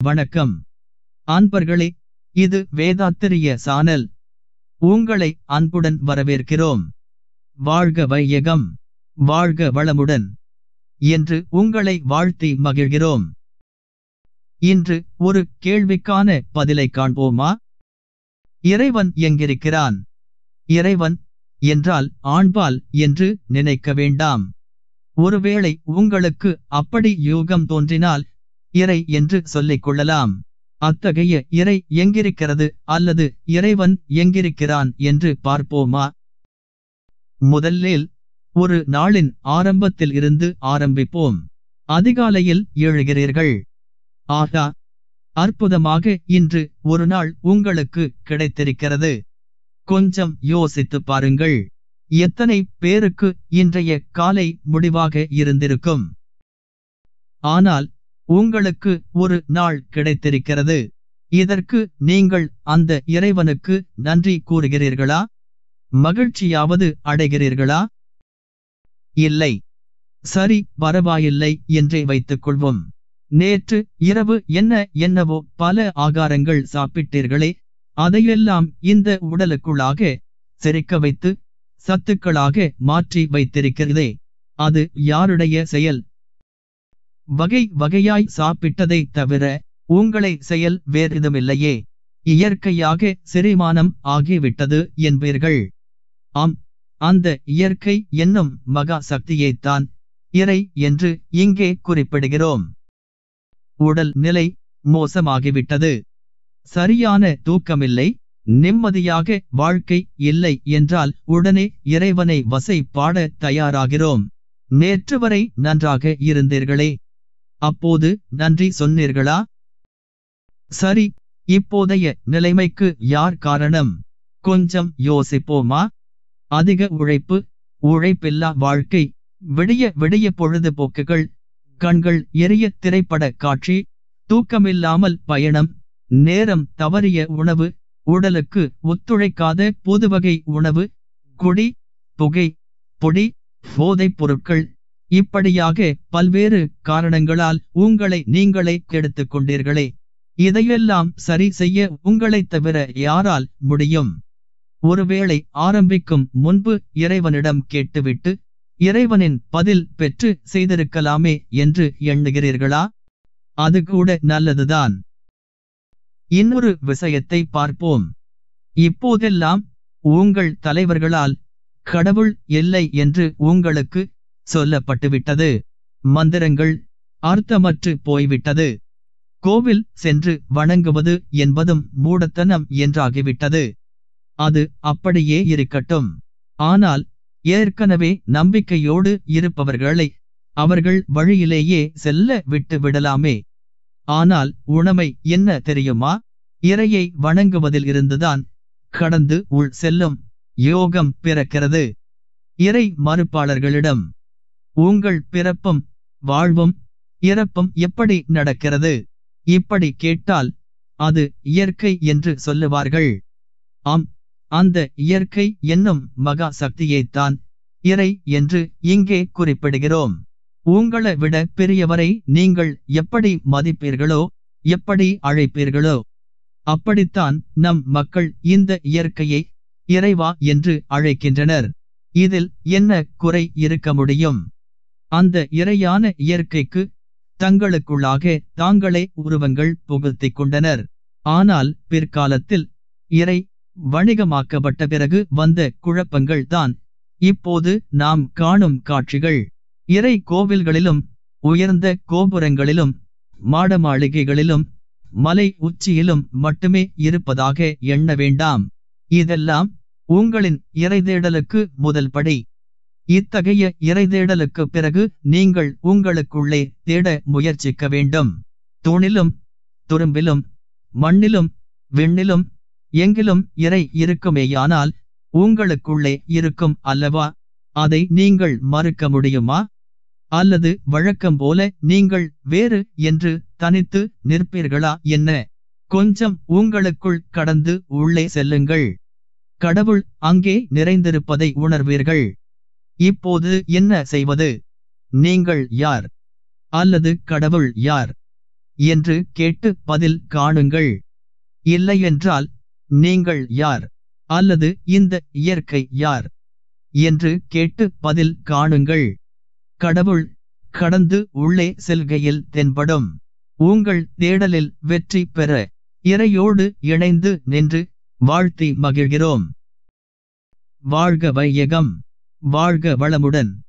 வணக்கம் அன்பர்களே இது வேதாத்திரிய சானல் உங்களை அன்புடன் வரவேற்கிறோம் வாழ்க வையகம் வாழ்க வளமுடன் என்று உங்களை வாழ்த்தி மகிழ்கிறோம் இன்று ஒரு கேள்விக்கான பதிலை காண்போமா இறைவன் எங்கிருக்கிறான் இறைவன் என்றால் ஆண்பால் என்று நினைக்க வேண்டாம் ஒருவேளை உங்களுக்கு அப்படி யூகம் தோன்றினால் இறை என்று சொல்லிக் கொள்ளலாம் அத்தகைய இறை எங்கிருக்கிறது அல்லது இறைவன் எங்கிருக்கிறான் என்று பார்ப்போமா முதலில் ஒரு நாளின் ஆரம்பத்தில் இருந்து ஆரம்பிப்போம் அதிகாலையில் எழுகிறீர்கள் ஆகா அற்புதமாக இன்று ஒரு நாள் உங்களுக்கு கிடைத்திருக்கிறது கொஞ்சம் யோசித்து பாருங்கள் எத்தனை பேருக்கு இன்றைய காலை முடிவாக இருந்திருக்கும் ஆனால் உங்களுக்கு ஒரு நாள் கிடைத்திருக்கிறது இதற்கு நீங்கள் அந்த இறைவனுக்கு நன்றி கூறுகிறீர்களா மகிழ்ச்சியாவது அடைகிறீர்களா இல்லை சரி பரவாயில்லை என்றே வைத்துக் கொள்வோம் நேற்று இரவு என்ன என்னவோ பல ஆகாரங்கள் சாப்பிட்டீர்களே அதையெல்லாம் இந்த உடலுக்குள்ளாக செரிக்க வைத்து சத்துக்களாக மாற்றி வைத்திருக்கிறதே அது யாருடைய செயல் வகை வகையாய் சாப்பிட்டதை தவிர உங்களை செயல் வேறிதுமில்லையே இயற்கையாக செரிமானம் ஆகிவிட்டது என்பீர்கள் ஆம் அந்த இயற்கை என்னும் மகா சக்தியைத்தான் இறை என்று இங்கே குறிப்பிடுகிறோம் உடல் நிலை மோசமாகிவிட்டது சரியான தூக்கமில்லை நிம்மதியாக வாழ்க்கை இல்லை என்றால் உடனே இறைவனை வசை பாட தயாராகிறோம் நேற்று வரை நன்றாக இருந்தீர்களே அப்போது நன்றி சொன்னீர்களா சரி இப்போதைய நிலைமைக்கு யார் காரணம் கொஞ்சம் யோசிப்போமா அதிக உழைப்பு உழைப்பில்லா வாழ்க்கை விடிய விடிய பொழுதுபோக்குகள் கண்கள் எரிய திரைப்பட காட்சி தூக்கமில்லாமல் பயணம் நேரம் தவறிய உணவு உடலுக்கு ஒத்துழைக்காத பொதுவகை உணவு குடி புகை பொடி போதைப் பொருட்கள் இப்படியாக பல்வேறு காரணங்களால் உங்களை நீங்களே கெடுத்துக் கொண்டீர்களே இதையெல்லாம் சரி செய்ய உங்களைத் தவிர யாரால் முடியும் ஒருவேளை ஆரம்பிக்கும் முன்பு இறைவனிடம் கேட்டுவிட்டு இறைவனின் பதில் பெற்று செய்திருக்கலாமே என்று எண்ணுகிறீர்களா அது கூட நல்லதுதான் இன்னொரு விஷயத்தை பார்ப்போம் இப்போதெல்லாம் உங்கள் தலைவர்களால் கடவுள் இல்லை என்று உங்களுக்கு சொல்லப்பட்டுவிட்டது மந்திரங்கள் அர்த்தமற்று போய்விட்டது கோவில் சென்று வணங்குவது என்பதும் மூடத்தனம் என்றாகிவிட்டது அது அப்படியே இருக்கட்டும் ஆனால் ஏற்கனவே நம்பிக்கையோடு இருப்பவர்களை அவர்கள் வழியிலேயே செல்ல விட்டு விடலாமே ஆனால் உணமை என்ன தெரியுமா இறையை வணங்குவதில் இருந்துதான் கடந்து உள் செல்லும் யோகம் பிறக்கிறது இறை மறுப்பாளர்களிடம் உங்கள் பிறப்பும் வாழ்வும் இறப்பும் எப்படி நடக்கிறது இப்படி கேட்டால் அது இயற்கை என்று சொல்லுவார்கள் ஆம் அந்த இயற்கை என்னும் மகா சக்தியைத்தான் இறை என்று இங்கே குறிப்பிடுகிறோம் உங்களை விட பெரியவரை நீங்கள் எப்படி மதிப்பீர்களோ எப்படி அழைப்பீர்களோ அப்படித்தான் நம் மக்கள் இந்த இயற்கையை இறைவா என்று அழைக்கின்றனர் இதில் என்ன குறை இருக்க முடியும் அந்த இறையான இயற்கைக்கு தங்களுக்குள்ளாக தாங்களே உருவங்கள் புகுத்திக் கொண்டனர் ஆனால் பிற்காலத்தில் இறை வணிகமாக்கப்பட்ட பிறகு வந்த குழப்பங்கள் தான் இப்போது நாம் காணும் காட்சிகள் இறை கோவில்களிலும் உயர்ந்த கோபுரங்களிலும் மாட மாளிகைகளிலும் மலை உச்சியிலும் மட்டுமே இருப்பதாக எண்ண வேண்டாம் இதெல்லாம் உங்களின் இறைதேடலுக்கு முதல் படி இத்தகைய இறைதேடலுக்கு பிறகு நீங்கள் உங்களுக்குள்ளே தேட முயற்சிக்க வேண்டும் தூணிலும் துரும்பிலும் மண்ணிலும் விண்ணிலும் எங்கிலும் இறை இருக்குமேயானால் உங்களுக்குள்ளே இருக்கும் அல்லவா அதை நீங்கள் மறுக்க முடியுமா அல்லது வழக்கம் போல நீங்கள் வேறு என்று தனித்து நிற்பீர்களா என்ன கொஞ்சம் உங்களுக்குள் கடந்து உள்ளே செல்லுங்கள் கடவுள் அங்கே நிறைந்திருப்பதை உணர்வீர்கள் இப்போது என்ன செய்வது நீங்கள் யார் அல்லது கடவுள் யார் என்று கேட்டு பதில் காணுங்கள் இல்லையென்றால் நீங்கள் யார் அல்லது இந்த இயற்கை யார் என்று கேட்டு பதில் காணுங்கள் கடவுள் கடந்து உள்ளே செல்கையில் தென்படும் உங்கள் தேடலில் வெற்றி பெற இறையோடு இணைந்து நின்று வாழ்த்தி மகிழ்கிறோம் வாழ்க வையகம் வாழ்க வளமுடன்